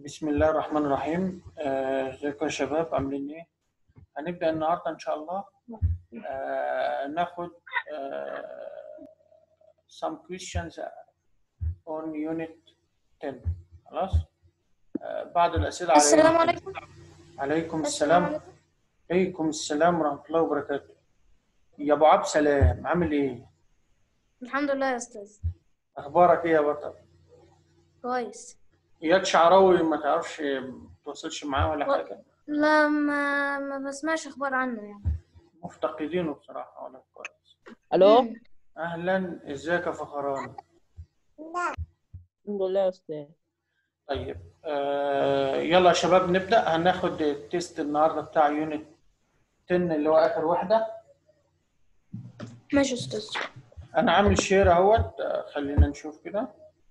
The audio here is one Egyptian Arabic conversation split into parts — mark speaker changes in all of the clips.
Speaker 1: بسم الله الرحمن الرحيم آه، ازيكم يا شباب عاملين ايه؟ هنبدأ النهارده إن شاء الله آه، ناخد آه، some questions on unit 10 خلاص؟ آه، بعض الأسئلة على
Speaker 2: السلام
Speaker 1: unit 10.
Speaker 2: عليكم
Speaker 1: عليكم
Speaker 2: السلام
Speaker 1: السلام
Speaker 2: عليكم
Speaker 1: عليكم السلام ورحمة الله وبركاته يا أبو عبد سلام عامل ايه؟
Speaker 2: الحمد لله يا استاذ
Speaker 1: أخبارك ايه يا بطل؟
Speaker 2: كويس
Speaker 1: إياد شعراوي ما تعرفش ما تتواصلش معاه ولا
Speaker 2: و-
Speaker 1: حاجة
Speaker 2: لا ما ما بسمعش اخبار عنه يعني
Speaker 1: مفتقدينه بصراحة ولا كويس
Speaker 3: الو
Speaker 2: مم.
Speaker 1: أهلا ازيك يا فخران
Speaker 3: الحمد لله يا استاذ
Speaker 1: طيب آه يلا يا شباب نبدأ هناخد التيست النهارده بتاع يونت 10 اللي هو آخر واحدة
Speaker 2: ماشي يا استاذ
Speaker 1: أنا عامل شير أهوت آه، خلينا نشوف كده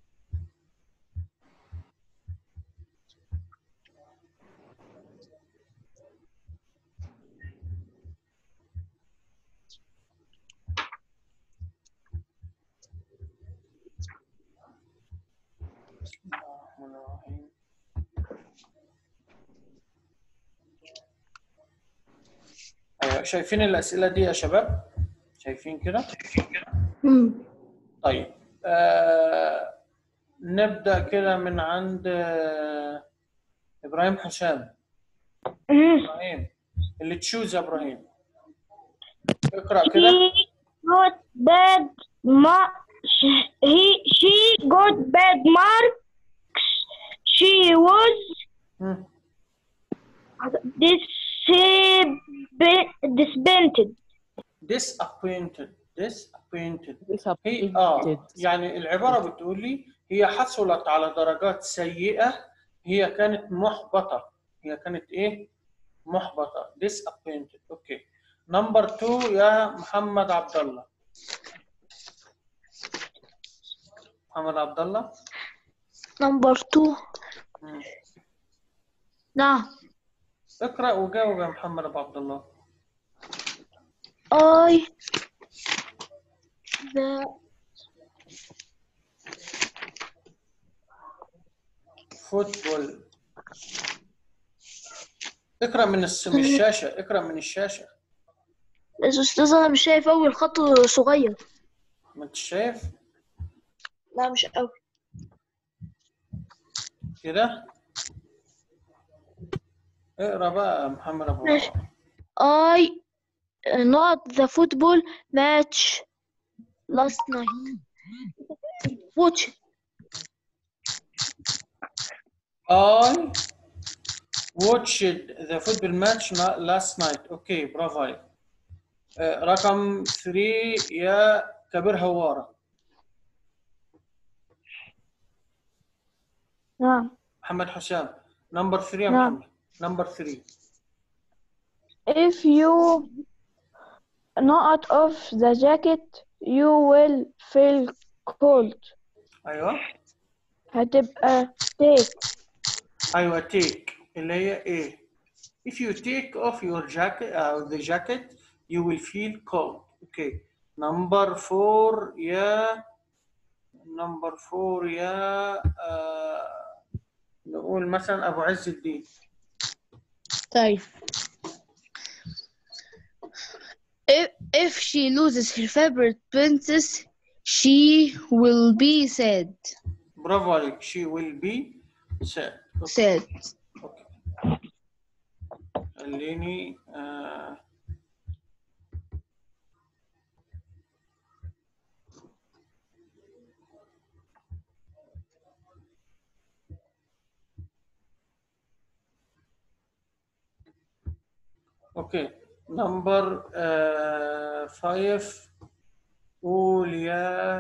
Speaker 1: بسم الله الرحمن الرحيم أيوة شايفين الأسئلة دي يا شباب؟ شايفين كده؟
Speaker 2: مم.
Speaker 1: طيب آه نبدأ كده من عند آه إبراهيم حسام إبراهيم اللي تشوز يا إبراهيم اقرأ كده
Speaker 4: He got bad ma- he she got bad marks. She was
Speaker 1: مم.
Speaker 4: disab- disappointed.
Speaker 1: disappointed disappointed هي
Speaker 3: disappointed
Speaker 1: اه يعني العبارة بتقول لي هي حصلت على درجات سيئة هي كانت محبطة هي كانت ايه؟ محبطة disappointed اوكي نمبر 2 يا محمد عبد الله محمد عبد الله
Speaker 4: Number two.
Speaker 1: مم.
Speaker 4: Now,
Speaker 1: اقرأ وجاوب يا محمد ابو عبد الله
Speaker 4: I the
Speaker 1: فوتبول اقرأ من الس- من الشاشة اقرأ من الشاشة
Speaker 4: الأستاذ أنا مش شايف أوي الخط صغير
Speaker 1: ما انت شايف
Speaker 4: لا مش أوي
Speaker 1: كده اقرأ بقى يا محمد ابو
Speaker 4: ماشي.
Speaker 1: الله
Speaker 4: I uh, not the football match last night. Watch.
Speaker 1: I watched the football match na- last night. اوكي برافو عليك. آه، رقم 3 يا كبير هوارة.
Speaker 4: نعم.
Speaker 1: محمد حسام. نمبر 3 يا
Speaker 4: نعم.
Speaker 1: محمد. نمبر 3.
Speaker 4: If you not off the jacket, you will feel cold.
Speaker 1: ايوه
Speaker 4: هتبقى take.
Speaker 1: ايوه take اللي هي ايه؟ If you take off your jacket uh, the jacket you will feel cold. اوكي. نمبر 4 يا نمبر 4 يا آه نقول مثلا ابو عز الدين.
Speaker 5: طيب if, if she loses her favorite princess she will be sad
Speaker 1: برافو عليك she will be sad أوكي.
Speaker 5: sad
Speaker 1: أوكي. خليني آه اوكي نمبر فايف قول يا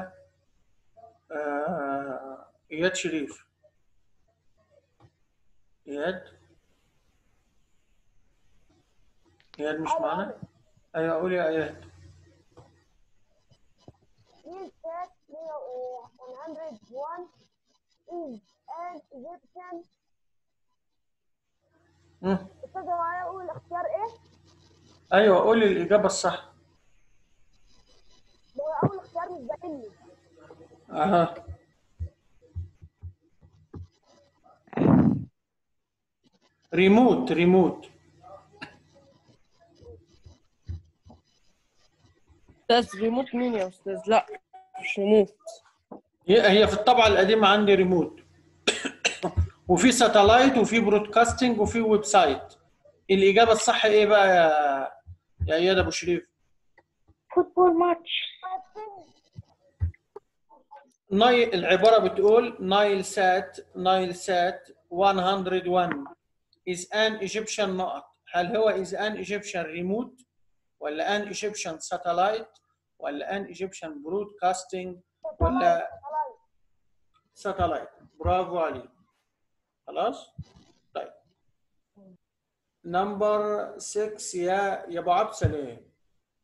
Speaker 1: آه، اياد شريف اياد اياد مش معانا ايوه قول يا اياد
Speaker 6: This text 101 is an Egyptian
Speaker 1: مم.
Speaker 6: استاذ هو هيقول اختيار ايه؟
Speaker 1: ايوه قول الاجابه الصح
Speaker 6: هو اول اختيار مش باين لي
Speaker 1: اها ريموت ريموت
Speaker 3: أستاذ ريموت مين يا أستاذ؟ لا مش ريموت
Speaker 1: هي هي في الطبعة القديمة عندي ريموت وفي ساتلايت وفي برودكاستنج وفي ويب سايت الإجابة الصح إيه بقى يا يا إياد أبو شريف؟
Speaker 2: فوتبول ماتش
Speaker 1: نايل العبارة بتقول نايل سات نايل سات 101 is an Egyptian نقط هل هو is an Egyptian remote ولا an Egyptian satellite ولا an Egyptian broadcasting ولا satellite برافو عليك خلاص طيب نمبر 6 يا يا ابو عبد السلام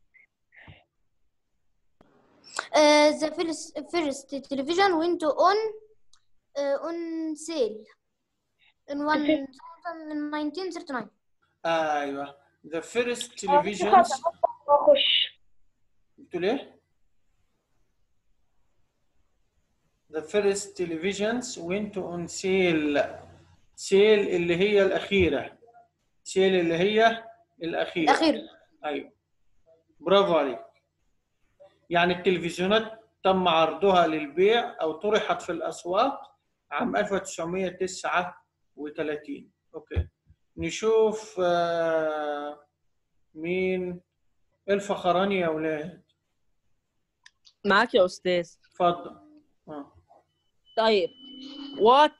Speaker 2: Uh, the first, first television went on uh, on sale in one in 1939.
Speaker 1: ايوه the first televisions
Speaker 6: اخش
Speaker 1: بتقول ايه؟ The first televisions went on sale sale اللي هي الأخيرة sale اللي هي الأخيرة
Speaker 2: الأخير
Speaker 1: أيوه برافو عليك يعني التلفزيونات تم عرضها للبيع أو طرحت في الأسواق عام 1939 أوكي نشوف آه، مين الفخراني يا أولاد
Speaker 3: معاك يا أستاذ
Speaker 1: اتفضل آه.
Speaker 3: طيب what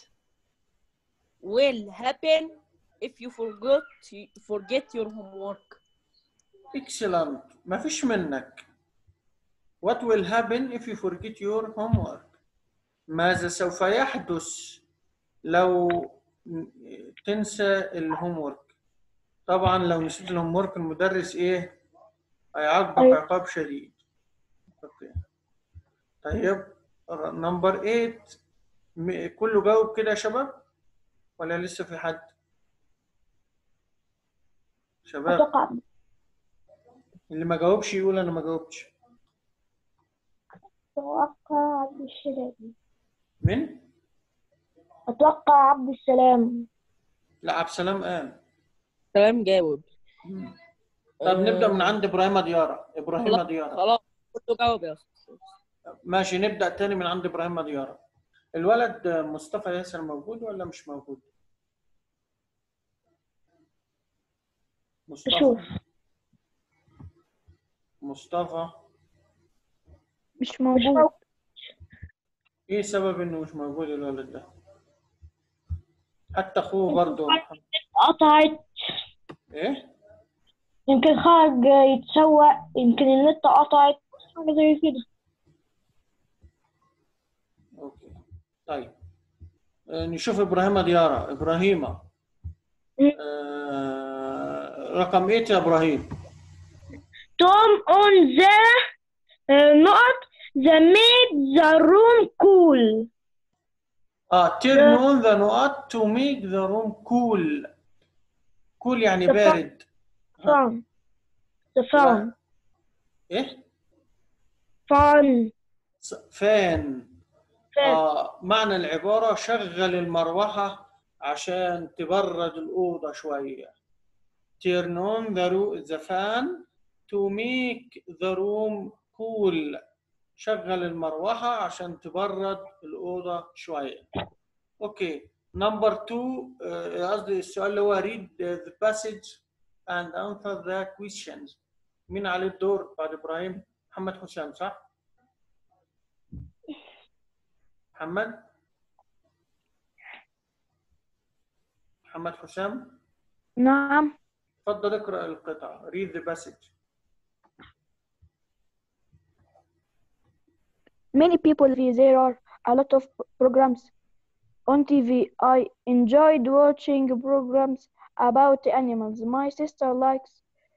Speaker 3: will happen if you forget forget your homework
Speaker 1: Excellent. ما فيش منك. What will happen if you forget your homework? ماذا سوف يحدث لو تنسى الهومورك؟ طبعا لو نسيت الهومورك المدرس ايه؟ هيعاقبك
Speaker 2: أيوة.
Speaker 1: عقاب شديد. اوكي. طيب نمبر 8 م- كله جاوب كده يا شباب؟ ولا لسه في حد؟ شباب
Speaker 6: اتوقع
Speaker 1: اللي ما جاوبش يقول انا ما جاوبتش.
Speaker 6: اتوقع عبد السلام
Speaker 1: من؟
Speaker 6: اتوقع عبد السلام
Speaker 1: لا عبد السلام قال.
Speaker 3: سلام جاوب
Speaker 1: طب نبدا من
Speaker 3: آه،
Speaker 1: عند ابراهيم دياره ابراهيم
Speaker 3: خلاص.
Speaker 1: دياره
Speaker 3: خلاص كله جاوب يا أستاذ
Speaker 1: ماشي نبدا تاني من عند ابراهيم دياره الولد مصطفى ياسر موجود ولا مش موجود مصطفى
Speaker 6: شوف
Speaker 1: مصطفى
Speaker 4: مش موجود
Speaker 1: ايه سبب انه مش موجود الولد ده حتى اخوه برضه محمد.
Speaker 6: قطعت
Speaker 1: ايه
Speaker 6: يمكن خرج يتسوق يمكن النت قطعت حاجة زي كده
Speaker 1: اوكي طيب آه، نشوف ابراهيم دياره ابراهيم آه رقم 8 يا ابراهيم
Speaker 6: Tom on the uh, not the made the room cool
Speaker 1: اه turn on the نقط to make the room cool cool يعني بارد
Speaker 6: fun the fun
Speaker 1: ايه
Speaker 6: fun
Speaker 1: س- فان
Speaker 6: fun
Speaker 1: آه معنى العبارة شغل المروحة عشان تبرد الأوضة شوية turn on the, ro- the fan to make the room cool شغل المروحة عشان تبرد الأوضة شوية اوكي نمبر 2 قصدي السؤال اللي هو read the passage and answer the questions مين عليه الدور بعد ابراهيم محمد حسام صح محمد محمد حسام
Speaker 4: نعم
Speaker 1: تفضل اقرا القطعه read the passage
Speaker 4: Many people there are a lot of programs on TV. I enjoyed watching programs about animals. My sister likes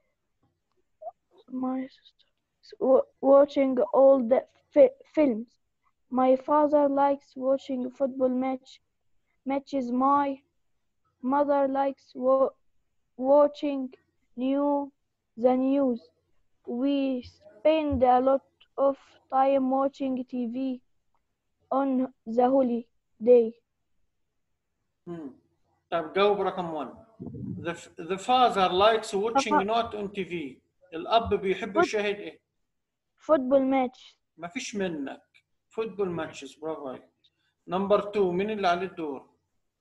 Speaker 4: my sister likes wa- watching all the fi- films. My father likes watching football match matches. My mother likes wa- watching new the news. We spend a lot of time watching TV on the holiday.
Speaker 1: مم. طيب جاوب رقم 1 the, the father likes watching not on TV الاب بيحب يشاهد ايه
Speaker 4: فوتبول ماتش
Speaker 1: ما فيش منك فوتبول ماتشز برافو عليك نمبر 2 مين اللي عليه الدور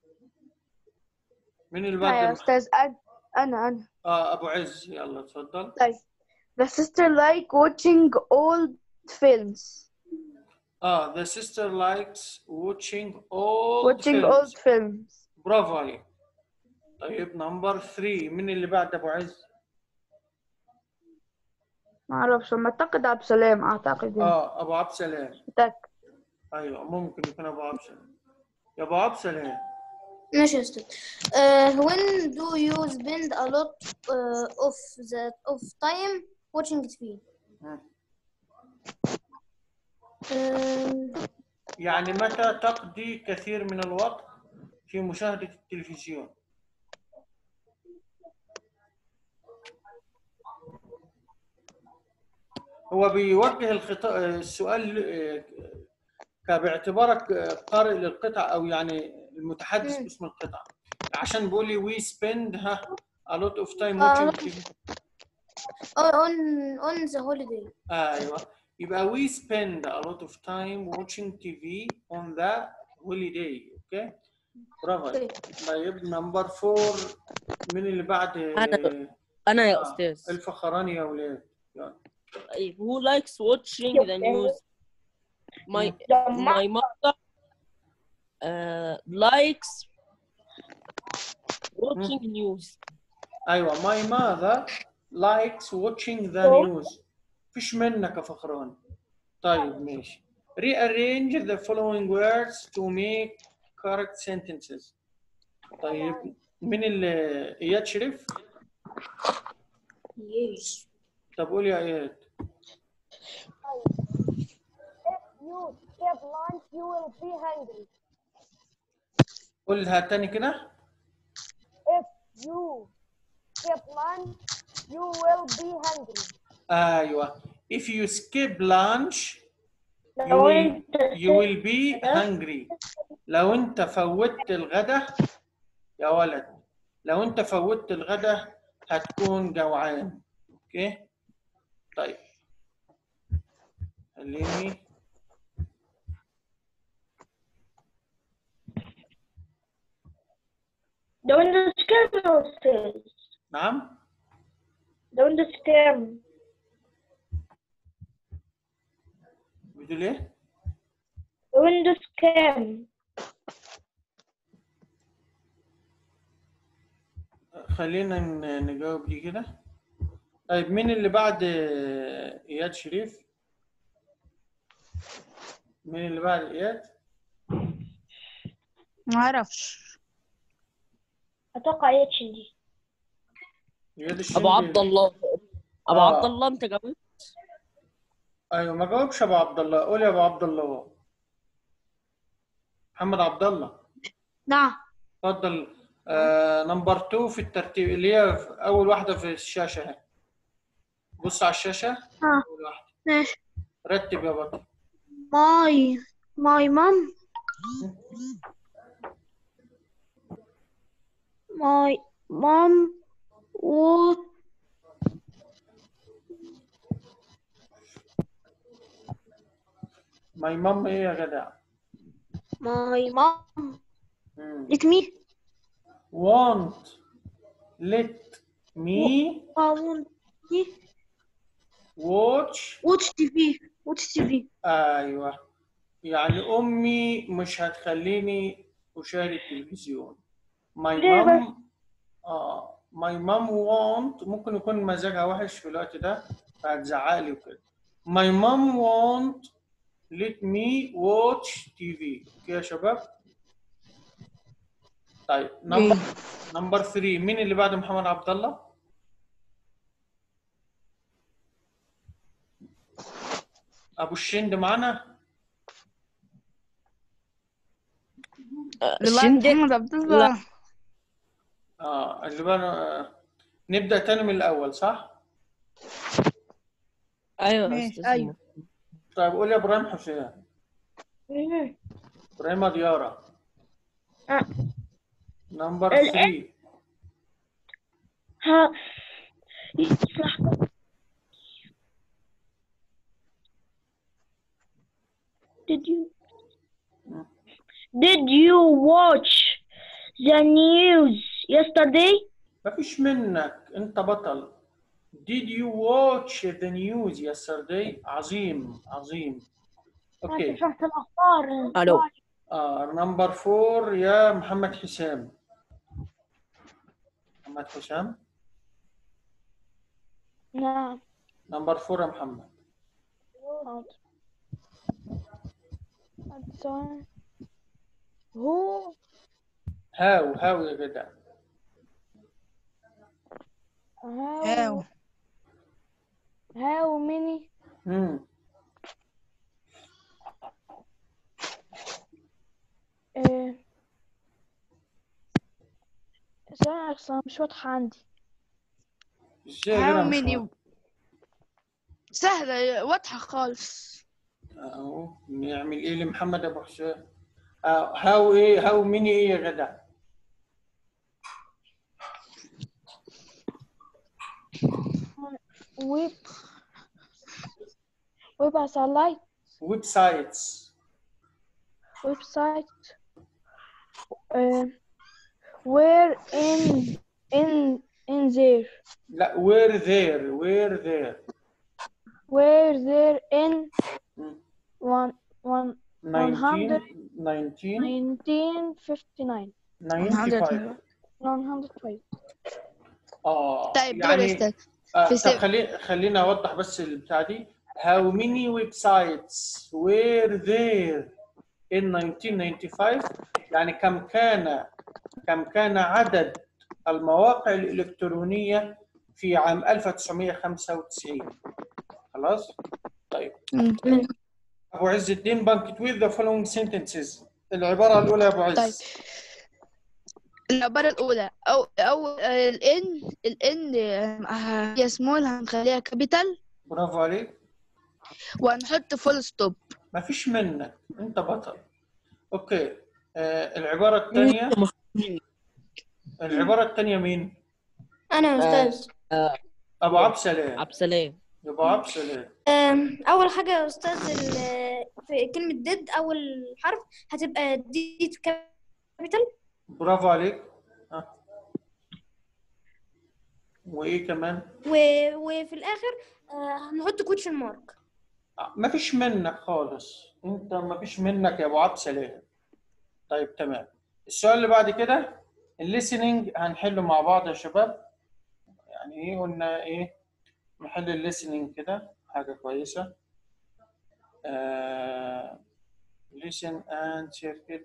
Speaker 1: مين اللي
Speaker 5: لا يا
Speaker 1: بعد
Speaker 5: أستاذ أنا أنا أنا
Speaker 1: اه ابو عز يلا اتفضل
Speaker 5: طيب The sister like watching old films.
Speaker 1: اه the sister likes watching old
Speaker 5: Watching
Speaker 1: films.
Speaker 5: old films.
Speaker 1: برافو عليك طيب نمبر 3 مين اللي بعد ابو عز
Speaker 5: ما أعرفش ما أعتقد عبد السلام أعتقد يعني.
Speaker 1: اه ابو عبد سلام
Speaker 5: متأكد.
Speaker 1: ايوه ممكن يكون ابو عبد سلام يا ابو عبد سلام
Speaker 2: ماشي يا أستاذ uh, when do you spend a lot uh, of the of time watching TV
Speaker 1: مم.
Speaker 2: uh,
Speaker 1: يعني متى تقضي كثير من الوقت في مشاهدة التلفزيون هو بيوجه الخطا... السؤال آه، ك- باعتبارك آه، قارئ للقطع او يعني المتحدث
Speaker 2: مم.
Speaker 1: باسم القطعة عشان بيقول لي we spend ها a lot of time
Speaker 2: آه.
Speaker 1: watching TV
Speaker 2: on on the holiday
Speaker 1: ايوه يبقى we spend a lot of time watching TV on the holiday اوكي برافو عليك. طيب نمبر فور من اللي بعد
Speaker 3: أنا. انا يا
Speaker 1: آه،
Speaker 3: استاذ
Speaker 1: الفخراني يا ولاد يلا.
Speaker 3: طيب who likes watching the news my my mother uh, likes watching news
Speaker 1: ايوه my mother likes watching the news فيش منك يا فخراني طيب ماشي rearrange the following words to make correct sentences طيب من اللي اياد شريف
Speaker 2: yes
Speaker 1: طب قول يا اياد
Speaker 6: you skip lunch, you will be hungry.
Speaker 1: قولها تاني كده
Speaker 6: If you skip lunch, you will be hungry.
Speaker 1: ايوه if you skip lunch you
Speaker 6: لو
Speaker 1: will,
Speaker 6: انت
Speaker 1: you will be hungry لو انت فوتت الغدا يا ولد لو انت فوتت الغدا هتكون جوعان اوكي طيب خليني
Speaker 6: لو انت سكرم يا استاذ
Speaker 1: نعم
Speaker 6: لو انت سكرم
Speaker 1: بتقول ايه
Speaker 6: لو انت سكرم
Speaker 1: خلينا ن- نجاوب دي كده طيب مين اللي بعد آه، اياد شريف مين اللي بعد اياد
Speaker 5: ما أعرفش.
Speaker 6: اتوقع يتشن دي
Speaker 1: اياد
Speaker 3: ابو عبد
Speaker 1: الشندي
Speaker 3: الله ابو
Speaker 1: آه.
Speaker 3: عبد الله انت جاوبت
Speaker 1: ايوه ما جاوبش ابو عبد الله قول يا ابو عبد الله محمد عبد الله
Speaker 2: نعم
Speaker 1: اتفضل آه نمبر 2 في الترتيب اللي هي في اول واحده في الشاشه اهي بص على الشاشه
Speaker 2: آه.
Speaker 1: اول واحده
Speaker 2: ماشي
Speaker 1: رتب يا بطل
Speaker 2: my my mom my mom would
Speaker 1: ماي مام ايه يا جدع
Speaker 2: my mom
Speaker 1: مم.
Speaker 2: let me
Speaker 1: want let me
Speaker 2: I want me
Speaker 1: watch
Speaker 2: watch TV watch TV
Speaker 1: ايوه يعني امي مش هتخليني اشاهد التلفزيون ماي
Speaker 6: ليه بس؟
Speaker 1: مام اه ماي مام وونت ممكن يكون مزاجها وحش في الوقت ده فهتزعق لي وكده ماي مام وونت let me watch تي اوكي يا شباب طيب نمبر نمبر 3 مين اللي بعد محمد عبد الله ابو الشند معانا
Speaker 3: الشندق
Speaker 5: محمد عبد الله
Speaker 1: اه اللي بعد آه. نبدا تاني من الاول صح
Speaker 3: ايوه يا
Speaker 5: ماشي،
Speaker 3: استاذ
Speaker 5: أيوة.
Speaker 1: طيب قول يا ابراهيم حسين ابراهيم ديارة
Speaker 6: آه.
Speaker 1: نمبر
Speaker 6: ال-
Speaker 1: 3
Speaker 6: ها لحظة Did you Did you watch the news yesterday?
Speaker 1: مفيش منك انت بطل Did you watch the news yesterday عظيم عظيم اوكي
Speaker 6: شفت الأخبار
Speaker 3: ألو.
Speaker 1: آه نمبر 4 يا محمد حسام محمد حسام
Speaker 4: نعم
Speaker 1: نمبر 4 يا محمد
Speaker 4: حاضر ثواني. هو
Speaker 1: هاو هاو يا جدع
Speaker 4: how how many
Speaker 1: مم.
Speaker 4: آه، ثواني أصلا مش واضحة عندي
Speaker 1: ازاي يا جدع
Speaker 5: How
Speaker 1: مش
Speaker 5: many
Speaker 1: واضح؟
Speaker 5: سهلة واضحة خالص
Speaker 1: اهو نعمل ايه لمحمد ابو حسام آه هاو ايه هاو ميني ايه يا جدع
Speaker 4: ويب ويب سايت
Speaker 1: ويب سايتس
Speaker 4: ويب سايت آه، where in in in there
Speaker 1: لا وير ذير وير ذير
Speaker 4: where there in
Speaker 1: مم.
Speaker 4: one one
Speaker 1: 19 19
Speaker 4: 1959
Speaker 1: 95
Speaker 4: 105
Speaker 1: اه
Speaker 5: طيب دور
Speaker 1: يعني
Speaker 5: استاذ
Speaker 1: آه
Speaker 5: في
Speaker 1: طب
Speaker 5: سب-
Speaker 1: خلي خلينا اوضح بس البتاع دي how many websites were there in 1995 يعني كم كان كم كان عدد المواقع الإلكترونية في عام 1995 خلاص طيب أبو عز الدين بانكت with the following sentences العبارة الأولى يا أبو عز
Speaker 5: طيب. العبارة الأولى أو أو الإن الإن هي سمول هنخليها كابيتال
Speaker 1: برافو عليك
Speaker 5: وهنحط فول ستوب
Speaker 1: ما فيش منك أنت بطل أوكي آه العبارة الثانية العبارة الثانية مين؟
Speaker 2: انا يا استاذ
Speaker 1: أبو عبد سلام
Speaker 3: عبد السلام
Speaker 1: أبو عبد سلام
Speaker 2: أم، اول حاجه يا استاذ ال- في كلمه ديد اول حرف هتبقى دي كابيتال
Speaker 1: برافو عليك ها. وإيه كمان؟
Speaker 2: و- وفي الاخر آه، هنحط كوتشن مارك
Speaker 1: ما فيش منك خالص انت ما فيش منك يا ابو عبد سلام طيب تمام السؤال اللي بعد كده الليسننج هنحله مع بعض يا شباب يعني ايه قلنا ايه نحل الليسننج كده حاجه كويسه آه listen and circle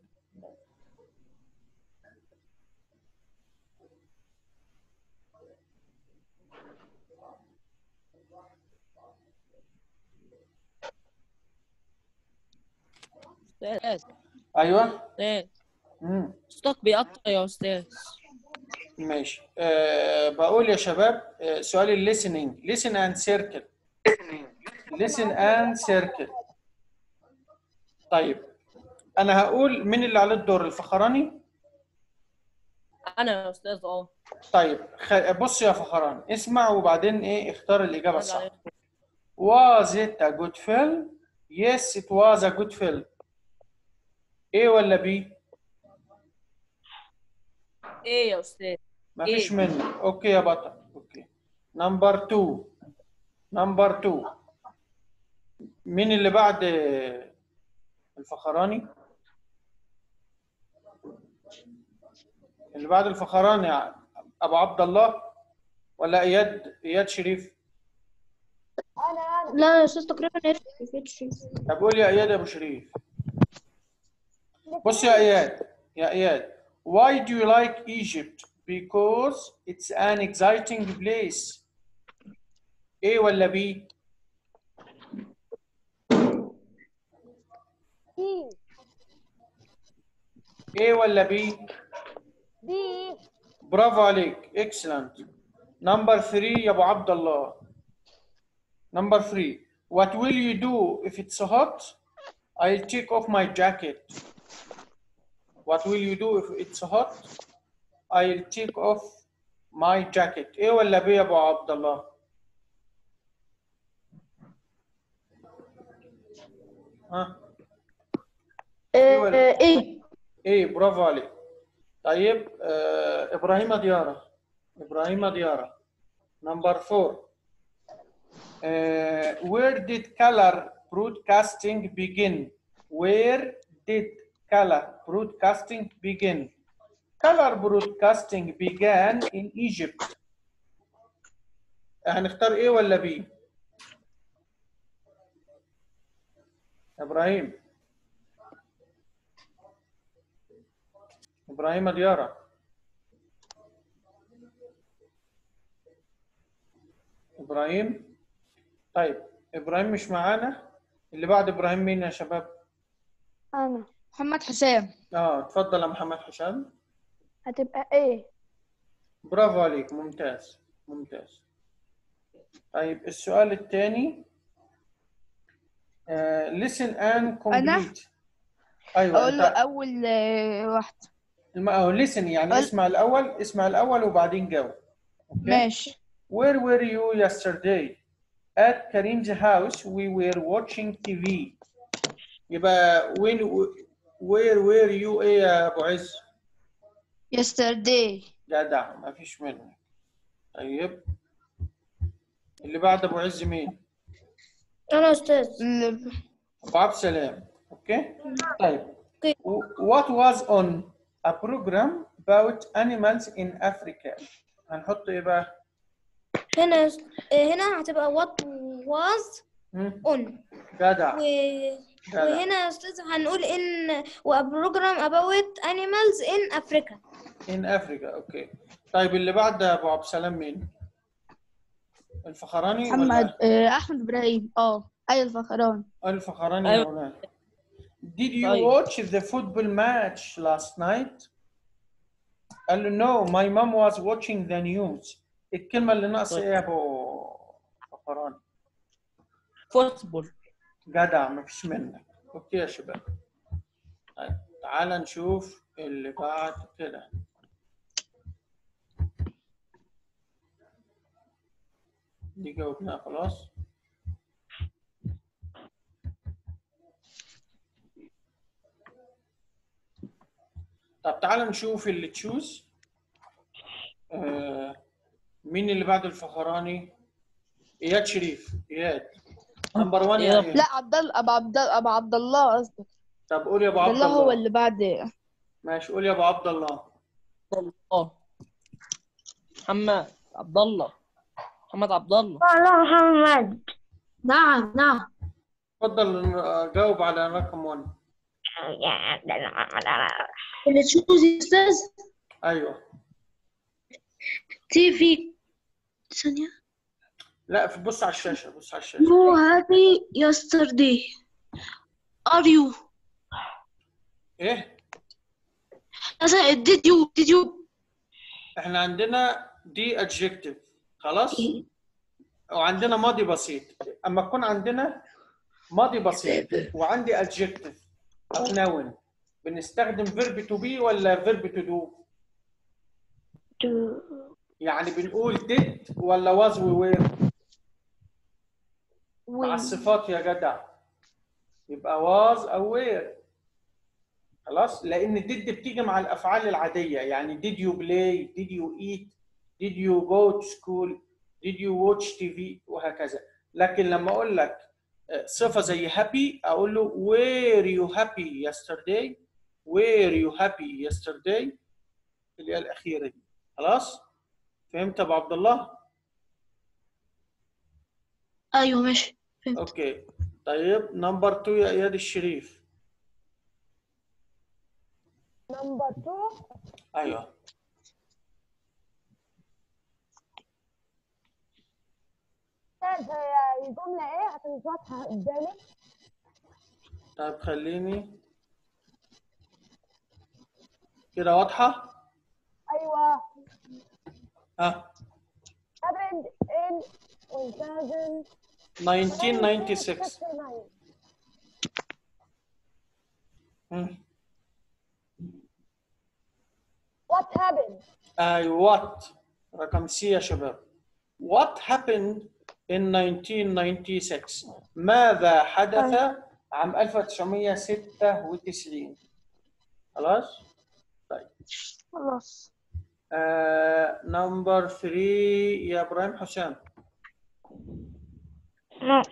Speaker 3: استاذ
Speaker 1: ايوه
Speaker 3: استاذ
Speaker 1: مم.
Speaker 3: صوتك بيقطع يا استاذ
Speaker 1: ماشي أه بقول يا شباب أه سؤال الليسننج listen and circle listen and circle طيب انا هقول مين اللي عليه الدور الفخراني
Speaker 3: انا يا استاذ اه
Speaker 1: طيب خ... بص يا فخران اسمع وبعدين ايه اختار الاجابه
Speaker 3: يلا
Speaker 1: الصح
Speaker 3: عليك.
Speaker 1: was it a good film yes it was a good film ايه ولا بي
Speaker 3: ايه يا استاذ
Speaker 1: ما فيش
Speaker 3: إيه؟
Speaker 1: منه اوكي يا بطل اوكي نمبر 2 نمبر 2 مين اللي بعد الفخراني اللي بعد الفخراني يا ابو عبد الله ولا اياد اياد شريف
Speaker 2: لا يا استاذ تقريبا عرفت
Speaker 1: طب قول يا اياد يا ابو شريف بص يا اياد يا اياد why do you like Egypt because it's an exciting place ايه ولا بي ايه ولا بي
Speaker 6: دي
Speaker 1: برافو عليك excellent number 3 يا ابو عبد الله number 3 what will you do if it's hot I'll take off my jacket what will you do if it's hot I'll take off my jacket ايه ولا بيه يا ابو عبد الله ها
Speaker 6: آه، ايه
Speaker 1: ايه برافو عليك طيب آه ابراهيم ديارة ابراهيم ديارة نمبر فور uh, where did color broadcasting begin where did color broadcasting begin color broadcasting began in Egypt هنختار ايه ولا بي ابراهيم ابراهيم ديارة ابراهيم طيب ابراهيم مش معانا اللي بعد ابراهيم مين يا شباب
Speaker 4: أنا
Speaker 5: محمد حسام
Speaker 1: اه اتفضل يا محمد حسام
Speaker 4: هتبقى إيه
Speaker 1: برافو عليك ممتاز ممتاز طيب السؤال الثاني آه, listen and
Speaker 5: أنا؟
Speaker 1: complete ايوه
Speaker 5: اقول له
Speaker 1: انت
Speaker 5: اول آه، واحده
Speaker 1: الم- أو listen يعني
Speaker 5: قول-
Speaker 1: اسمع الاول اسمع الاول وبعدين جاوب اوكي
Speaker 5: ماشي
Speaker 1: Where were you yesterday? At Karim's house, we were watching TV. يبقى when where were you ايه يا ابو عز؟
Speaker 5: yesterday
Speaker 1: جدع ما فيش منك. طيب اللي بعد ابو عز مين؟
Speaker 2: أنا أستاذ
Speaker 5: ال-
Speaker 1: ابو عبد السلام. اوكي؟ طيب
Speaker 2: Okay.
Speaker 1: What was on a program about animals in Africa? هنحط ايه بقى؟
Speaker 2: هنا هنا هتبقى what was
Speaker 1: مم،
Speaker 2: on
Speaker 1: جدع
Speaker 2: و...
Speaker 1: جدع
Speaker 2: وهنا يا أستاذ هنقول إن و a program about animals in Africa
Speaker 1: in Africa اوكي طيب اللي بعد ده ابو عبد السلام مين؟ الفخراني
Speaker 5: محمد آه، احمد ابراهيم اه اي الفخران
Speaker 1: ولا الفخراني
Speaker 3: أيوة.
Speaker 1: يا مولانا Did you
Speaker 3: طيب.
Speaker 1: watch the football match last night؟ قال له no my mom was watching the news الكلمة اللي ناقصة
Speaker 3: طيب.
Speaker 1: ايه يا ابو فخراني؟
Speaker 3: فوتبول
Speaker 1: جدع مفيش منك اوكي يا شباب طيب تعال نشوف اللي بعد كده دي جاوبناها خلاص طب تعال نشوف اللي تشوز آه مين اللي بعد الفخراني اياد شريف اياد نمبر 1 يا
Speaker 3: إياد.
Speaker 1: إياد.
Speaker 5: لا عبد الله ابو عبد الله ابو عبد الله قصدك
Speaker 1: طب قول يا ابو
Speaker 5: عبد
Speaker 1: عبد
Speaker 5: الله هو
Speaker 1: الله
Speaker 5: اللي بعد
Speaker 1: ماشي قول يا ابو عبد الله
Speaker 3: الله محمد عبد الله محمد عبد الله
Speaker 6: لا محمد نعم نعم
Speaker 1: اتفضل آه، جاوب على رقم 1
Speaker 6: اللي تشوز يا استاذ
Speaker 1: ايوه
Speaker 6: تي في ثانية
Speaker 1: لا في- بص على الشاشه بص على الشاشه
Speaker 6: No happy yesterday. Are you?
Speaker 1: ايه
Speaker 6: I said, did you? Did you?
Speaker 1: احنا عندنا دي adjective خلاص وعندنا ماضي بسيط اما يكون عندنا ماضي بسيط وعندي adjective او noun بنستخدم verb to be ولا verb to do
Speaker 6: to
Speaker 1: يعني بنقول did ولا was we were مع الصفات يا جدع يبقى was او were خلاص لان did بتيجي مع الافعال العاديه يعني did you play did you eat did you go to school did you watch TV وهكذا لكن لما اقول لك آه، صفه زي happy اقول له were you happy yesterday were you happy yesterday اللي هي الاخيره دي خلاص فهمت يا ابو عبد الله
Speaker 6: أيوة ماشي فهمت
Speaker 1: اوكي طيب نمبر 2 يا اياد الشريف
Speaker 4: نمبر 2
Speaker 1: ايوه
Speaker 4: استاذ هي الجملة ايه عشان مش واضحة قدامي
Speaker 1: طيب خليني كده واضحه
Speaker 4: ايوه
Speaker 1: ها
Speaker 4: happened in 1000
Speaker 1: 1996 مم.
Speaker 4: What
Speaker 6: what happened
Speaker 1: اي وات رقم سي يا شباب What happened in 1996 ماذا حدث عام 1996 خلاص
Speaker 4: خلاص
Speaker 1: نمبر 3 يا ابراهيم حسام
Speaker 6: No.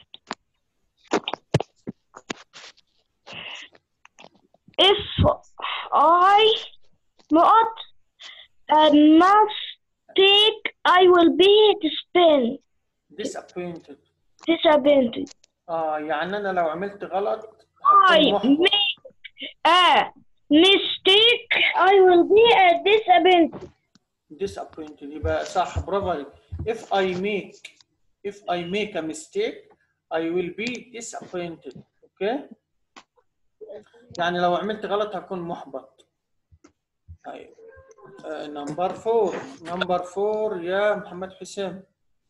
Speaker 6: If I not a mistake, I will be disappointed.
Speaker 1: disappointed
Speaker 6: Disappointed.
Speaker 1: اه يعني انا لو عملت غلط
Speaker 6: I
Speaker 1: هكون محبط.
Speaker 6: make a mistake, I will be a disappointed.
Speaker 1: disappointed يبقى صح برافو عليك if I make if I make a mistake I will be disappointed اوكي يعني لو عملت غلط هكون محبط طيب نمبر فور نمبر فور يا محمد حسام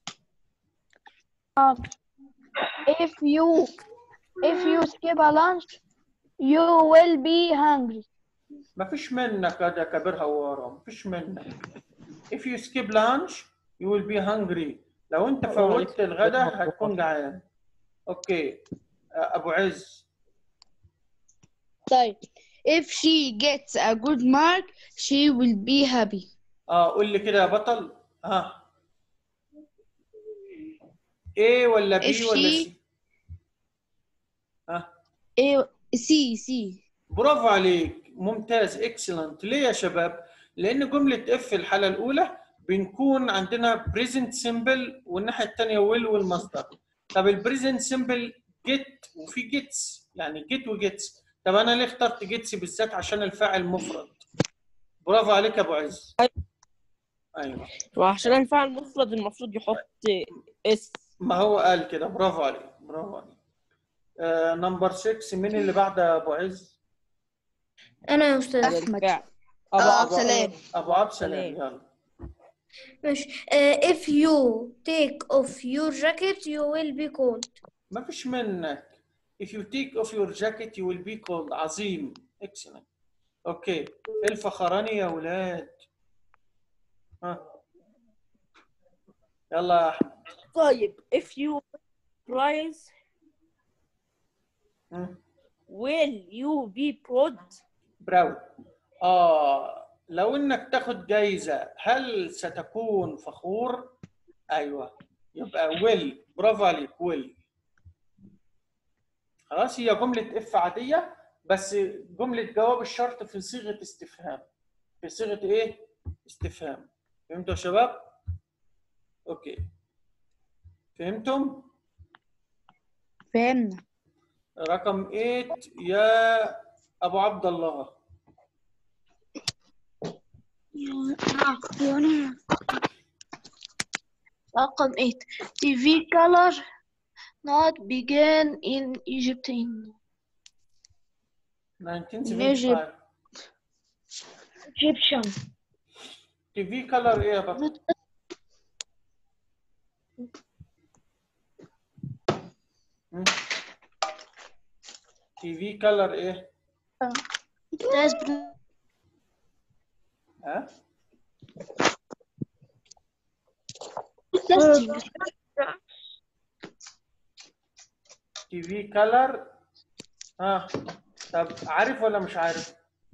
Speaker 4: if you if you skip a lunch you will be hungry
Speaker 1: ما فيش منك هذا كبرها ورا ما فيش منك if you skip lunch you will be hungry لو انت فوتت الغداء هتكون جعان اوكي ابو عز
Speaker 5: طيب if she gets a good mark she will be happy
Speaker 1: اه قول لي كده يا بطل ها A ولا B
Speaker 5: If
Speaker 1: ولا
Speaker 5: she-
Speaker 1: C ها
Speaker 5: A C C
Speaker 1: برافو عليك ممتاز اكسلنت ليه يا شباب لان جمله اف الحاله الاولى بنكون عندنا بريزنت سيمبل والناحيه الثانيه ويل والمصدر طب البريزنت سيمبل جيت وفي جيتس يعني جيت وجيتس طب انا ليه اخترت جيتس بالذات عشان الفاعل مفرد برافو عليك يا ابو عز ايوه
Speaker 3: وعشان الفعل مفرد المفروض يحط اس
Speaker 1: ما هو قال كده برافو عليك برافو عليك آه نمبر 6 مين اللي بعد يا ابو عز
Speaker 2: انا يا استاذ
Speaker 5: أحمد.
Speaker 3: الفعل
Speaker 5: ابو
Speaker 1: أبو-
Speaker 5: عبد السلام
Speaker 1: ابو عبد سلام
Speaker 3: سلام.
Speaker 1: يلا
Speaker 2: ماشي uh, if you take off your jacket you will be cold
Speaker 1: ما فيش منك if you take off your jacket you will be cold عظيم excellent اوكي الفخراني يا ولاد ها يلا يا احمد
Speaker 3: طيب if you prize
Speaker 1: مم.
Speaker 3: will you be proud
Speaker 1: براود اه لو انك تاخد جايزة هل ستكون فخور ايوه يبقى ويل برافو عليك ويل خلاص هي جملة اف عادية بس جملة جواب الشرط في صيغة استفهام في صيغة ايه استفهام فهمتوا يا شباب اوكي فهمتم
Speaker 5: فهمنا
Speaker 1: رقم 8 يا ابو عبد الله
Speaker 7: رقم 8 TV color not began in Egyptian
Speaker 1: 1975
Speaker 6: Egyptian.
Speaker 1: تي في كلر ايه يا بطل تي في كلر ايه
Speaker 7: That's
Speaker 1: ها تي في كلر ها طب عارف ولا مش عارف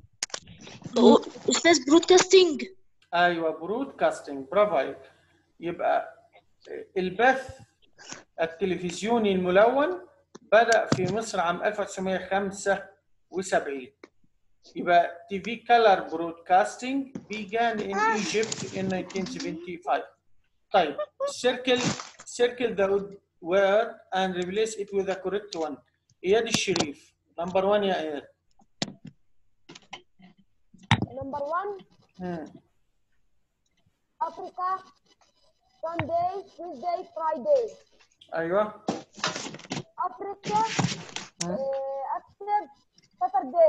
Speaker 7: أستاذ برودكاستنج
Speaker 1: ايوه برودكاستنج برافو عليك يبقى البث التلفزيوني الملون بدأ في مصر عام 1975 يبقى تي في كلر برودكاستنج began in Egypt in 1975 طيب circle circle the word and replace it with the correct one اياد الشريف نمبر 1 يا اياد
Speaker 6: Number one,
Speaker 1: مم.
Speaker 6: Africa. Sunday, Tuesday, Friday.
Speaker 1: ايوه
Speaker 6: Africa. Uh, active Saturday.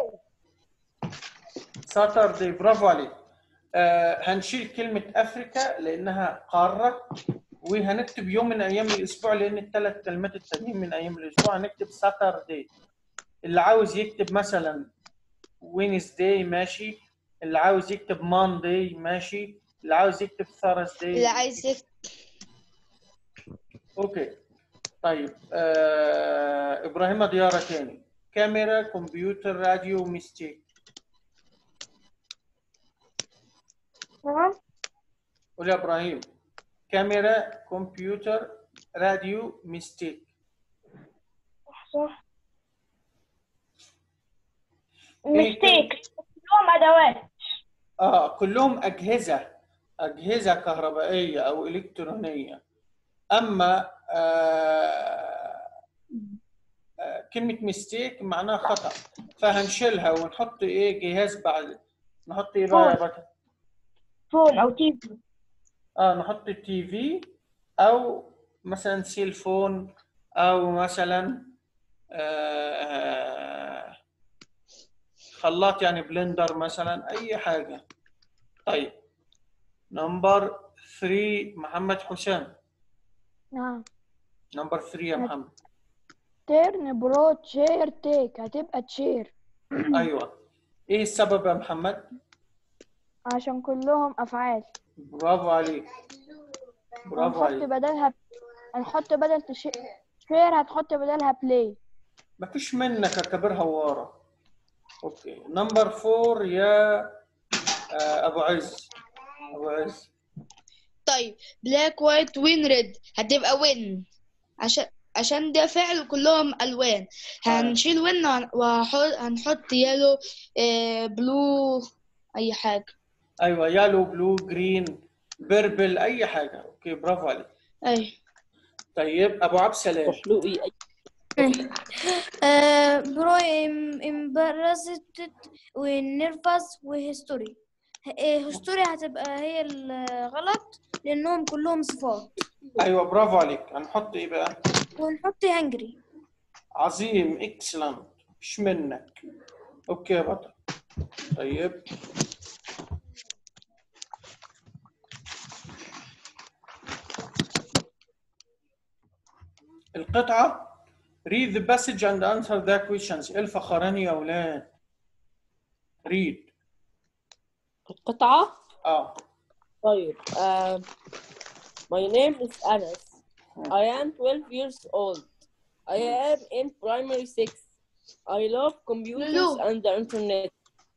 Speaker 1: ساتردي برافو عليك آه هنشيل كلمة أفريكا لأنها قارة وهنكتب يوم من أيام الأسبوع لأن الثلاث كلمات التانيين من أيام الأسبوع هنكتب ساتردي اللي عاوز يكتب مثلا وينزداي ماشي اللي عاوز يكتب ماندي ماشي اللي عاوز يكتب ثارسداي
Speaker 5: اللي عايز يكتب
Speaker 1: اوكي طيب آه ابراهيم ديارة تاني كاميرا كمبيوتر راديو ميستيك
Speaker 6: نعم
Speaker 1: قول يا ابراهيم كاميرا كمبيوتر راديو ميستيك
Speaker 6: صح ميستيك كلهم ادوات
Speaker 1: اه كلهم اجهزه اجهزه كهربائيه او الكترونيه اما آه آه كلمه ميستيك معناها خطا فهنشيلها ونحط ايه جهاز بعد نحط ايه بقى يا بطل
Speaker 6: فون او تي في
Speaker 1: اه نحط تي في او مثلا سيل فون او مثلا آه خلاط يعني بلندر مثلا اي حاجه طيب نمبر 3 محمد حسام
Speaker 4: نعم
Speaker 1: نمبر 3 يا محمد
Speaker 4: تيرن برو تشير تيك هتبقى تشير
Speaker 1: ايوه ايه السبب يا محمد
Speaker 4: عشان كلهم افعال
Speaker 1: برافو عليك برافو
Speaker 4: هنحط
Speaker 1: عليك
Speaker 4: بدلها هنحط بدل تشير شير هتحط بدلها بلاي
Speaker 1: مفيش منك اعتبرها ورا اوكي نمبر 4 يا آه ابو عز ابو عز
Speaker 5: طيب بلاك وايت وين ريد هتبقى وين عشان عشان ده فعل كلهم الوان هنشيل وين وهنحط يالو بلو اي حاجه
Speaker 1: ايوه يالو بلو جرين بيربل اي حاجه اوكي برافو عليك
Speaker 5: اي
Speaker 1: طيب ابو عبد السلام
Speaker 3: وحلوقي أي
Speaker 2: آه برو امبرست ونرفز وهيستوري هيستوري هتبقى هي الغلط لانهم كلهم صفات
Speaker 1: ايوه برافو عليك هنحط ايه بقى
Speaker 2: ونحط هنجري
Speaker 1: عظيم اكسلنت مش منك اوكي يا بطل طيب القطعة read the passage and answer the questions إيه الفخراني يا أولاد read
Speaker 3: القطعة
Speaker 1: اه
Speaker 3: طيب um, my name is Anas I am 12 years old I am in primary 6 I love computers
Speaker 5: Lulu.
Speaker 3: and the internet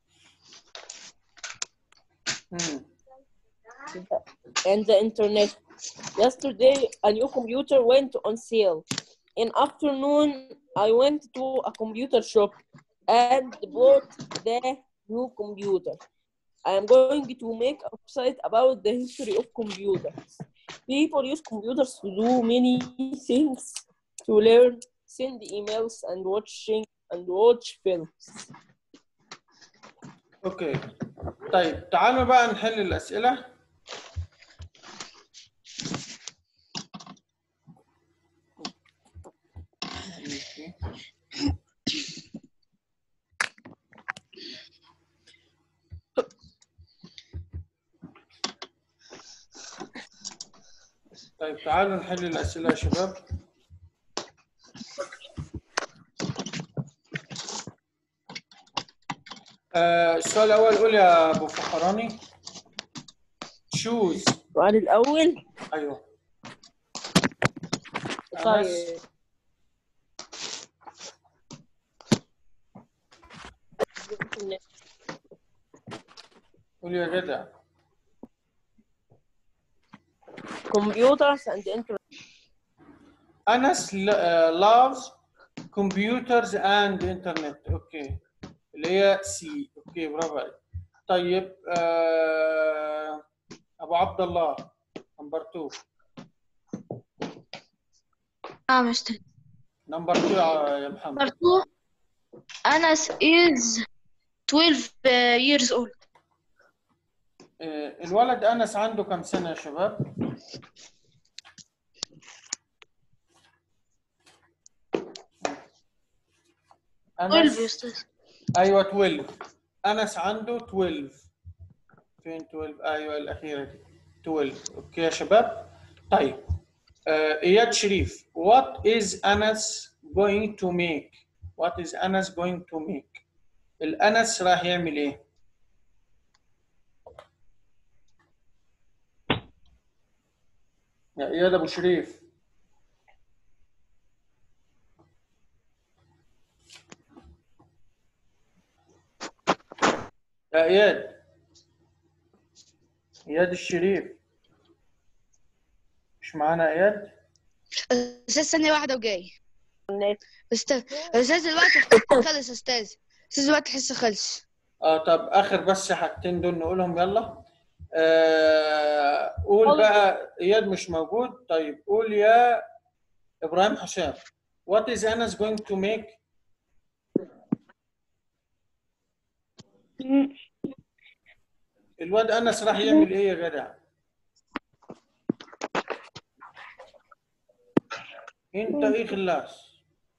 Speaker 1: مم.
Speaker 3: and the internet yesterday a new computer went on sale in afternoon I went to a computer shop and bought the new computer I am going to make a website about the history of computers. People use computers to do many things, to learn, send emails, and watching and watch films.
Speaker 1: اوكي طيب تعالوا بقى نحل الأسئلة طيب تعالوا نحل الأسئلة يا شباب آه، السؤال الأول قول يا أبو فخراني شوز
Speaker 3: السؤال الأول
Speaker 1: أيوه أنس
Speaker 3: طيب
Speaker 1: قول يا جدع
Speaker 3: computers and internet
Speaker 1: أنس ل- آه، loves computers and internet أوكي اللي هي سي أوكي برافو عليك طيب آه، أبو عبد الله نمبر 2
Speaker 7: اه مستر
Speaker 1: نمبر 2 يا محمد
Speaker 7: برضو Anas is 12 years old
Speaker 1: آه، الولد أنس عنده كم سنة يا شباب؟
Speaker 7: 12 يا
Speaker 1: أنس
Speaker 7: أستاذ
Speaker 1: أيوه 12 أنس عنده 12 فين 12 أيوه الأخيرة دي 12 أوكي يا شباب؟ طيب آه، إياد شريف What is Anas going to make? What is Anas going to make? الأنس راح يعمل إيه؟ يا اياد ابو شريف يا اياد اياد الشريف مش معانا اياد
Speaker 5: استاذ ثانية واحدة وجاي
Speaker 3: النت.
Speaker 5: استاذ استاذ الوقت خلص استاذ استاذ الوقت حس خلص
Speaker 1: اه طب اخر بس حاجتين دول نقولهم يلا آه قول بقى اياد مش موجود طيب قول يا ابراهيم حسام what is Anas going to make
Speaker 6: مم.
Speaker 1: الواد انس راح يعمل ايه يا جدع انت ايه خلاص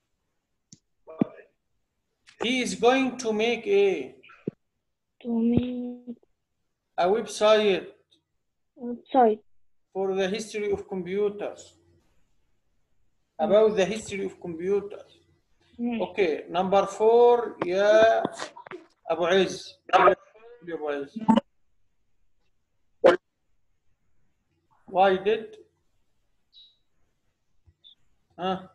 Speaker 1: he is going to make a
Speaker 6: to make
Speaker 1: a website
Speaker 6: outside
Speaker 1: for the history of computers about the history of computers
Speaker 6: مم.
Speaker 1: okay number four يا ابو عز يا ابو عز why did ها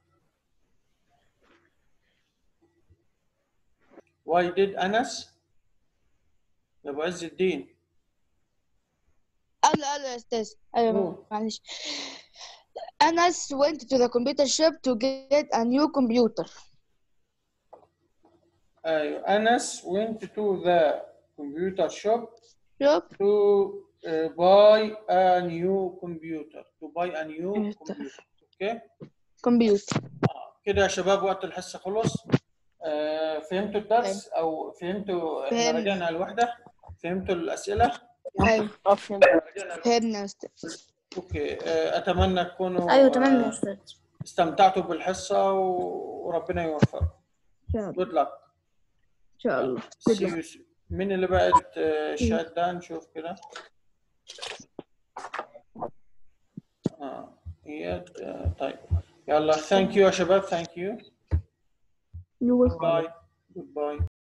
Speaker 1: why did انس يا ابو عز الدين
Speaker 5: قال له قال له يا استاذ ايوه
Speaker 1: قول.
Speaker 5: معلش Anas went to the computer shop to get a new computer.
Speaker 1: ايوه انس went to the computer shop
Speaker 5: Shop
Speaker 1: to uh, buy a new computer to buy a new
Speaker 5: Computer.
Speaker 1: computer اوكي
Speaker 5: computer.
Speaker 1: كده يا شباب وقت الحصه خلص آه فهمتوا الدرس او فهمتوا احنا
Speaker 5: فهمت.
Speaker 1: رجعنا الوحده فهمتوا الاسئله
Speaker 5: ايوه
Speaker 3: اه فهمت
Speaker 5: فهمنا يا استاذ.
Speaker 1: اوكي آه اتمنى تكونوا
Speaker 2: ايوه تمام يا
Speaker 1: آه،
Speaker 2: استاذ
Speaker 1: استمتعتوا بالحصه و- وربنا يوفقكم
Speaker 5: ان شاء الله
Speaker 1: good luck
Speaker 5: ان شاء الله.
Speaker 1: See you soon. مين اللي بقت آه، شات ده نشوف كده اه اياد آه، طيب يلا ثانك يو يا شباب ثانك يو
Speaker 5: You will
Speaker 1: باي باي